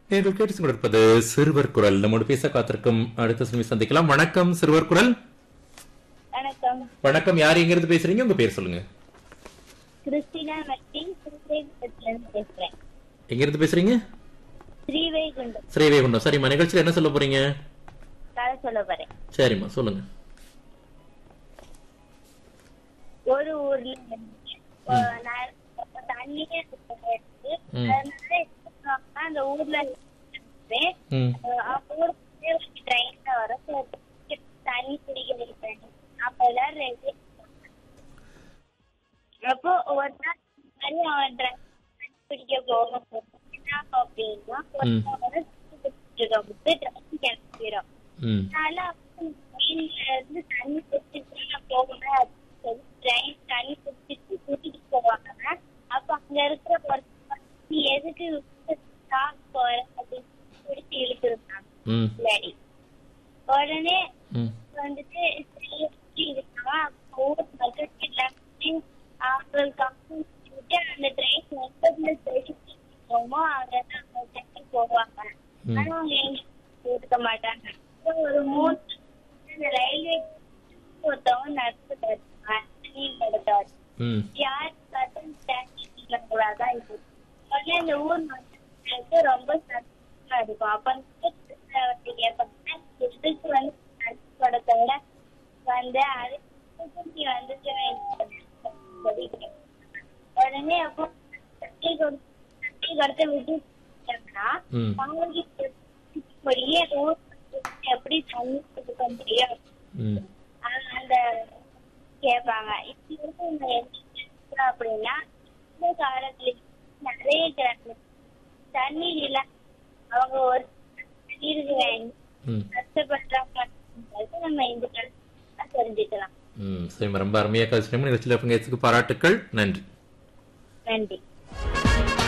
நீங்கள் கேட்டு கொண்டிருப்பது சிறுவர் குரல் நம்மோடு பேச காத்திருக்கும் அடுத்த சிறுமி சந்திக்கலாம் வணக்கம் சிறுவர் குரல் வணக்கம் வணக்கம் யார் எங்க இருந்து பேசுறீங்க உங்க பேர் சொல்லுங்க கிறிஸ்டினா மட்டின் ஸ்ரீவைகுண்டத்துல இருந்து பேசுறேன் எங்க இருந்து பேசுறீங்க ஸ்ரீவைகுண்டம் ஸ்ரீவைகுண்டம் சரிம்மா நிகழ்ச்சியில் என்ன சொல்ல போறீங்க கதை சொல்ல போறேன் சரிம்மா சொல்லுங்க ஒரு ஊர்ல வந்து அஹ், ந- தண்ணியே இருக்கு. ம். அதனால என்ன பண்ணுவாங்கன்னா, அந்த ஊர்ல இருந்து, ம் அஹ், அவங்க ஊருக்கு ஒரு ட்ரெயின்ல வர சில பேருக்கு தண்ணி குடிக்க வைப்பாங்க அப்ப எல்லாரும் ரெடி அப்போ ஒரு நாள் மாதிரி அவன் ட்ரெயின் தண்ணி குடிக்க போகும்போது என்ன ஆகும் அப்படின்னா ம். ஒருத்தவங்க வந்து ட்ரெயின் கிளம்பிடும் ம் அதனால ட்ரெயின்ல இருந்து தண்ணி குடிச்சிட்டு நான் போகணும் அப்படின்னு சொல்லி ட்ரெயின் தண்ணி குடிச்சிட்டு கூட்டிட்டு போவாங்க அப்ப அங்க இருக்கிற ஒருத்தர் நீ எதுக்கு ஸ்டாப் போற அப்படின்னு பிடிச்சி இழுத்துருந்தாங்க ம் முன்னாடி உடனே ம் வந்துட்டு சரி, எப்படி இருக்காங்க அப்ப ஊர் மக்கள் எல்லாமே அவங்களுக்கு அப்படி விட்டு அந்த ட்ரெயின் எந்த ஸ்டேஷன் போமோ அங்கதான் அவங்க சென்னை போவாங்க ம். ஆனா அவங்க எங்கேயும் இருக்க மாட்டாங்க அப்புறம் ஒரு மூணு இந்த ரயில்வே ஒருத்தவங்க நடத்துட்டாரு நீர் நடத்தாரு ம் யார் பார்த்தும் தான் இது உடனே இந்த ஊர் மக்களுக்கு ரொம்ப சந்தோஷமா இருக்கும் அப்ப வந்து கேட்பாங்க எதுக்கு வந்து நடத்தப்படத்தை விட வந்து அதுக்கு நீ வந்து சொல்லி கேட்பாங்க. உடனே அப்போ சட்டி கொடுத்து சட்டி கொடுத்து விட்டுட்டாங்கன்னா ம். அவங்களுக்கு படியே ஊர் மக்களுக்கு எப்படி தண்ணி கொடுக்க முடியும் ம் ஆஹ் அந்த கேட்பாங்க இப்ப இருக்கவங்க என்ன அப்படின்னா இந்த காலத்துல நிறைய கிராம தண்ணீர் இல்ல அவங்க ஒரு தண்ணீருக்கு வேண்டி ம் கஷ்டப்படுறாங்க அப்படின்றது நம்ம இந்த காலத்துல தெரிஞ்சுக்கலாம் ம் சரிம்மா ரொம்ப அருமையாக கழிச்சிட்டோம் நிகழ்ச்சியில் பங்கேற்றதுக்கு பாராட்டுக்கள் நன்றி நன்றி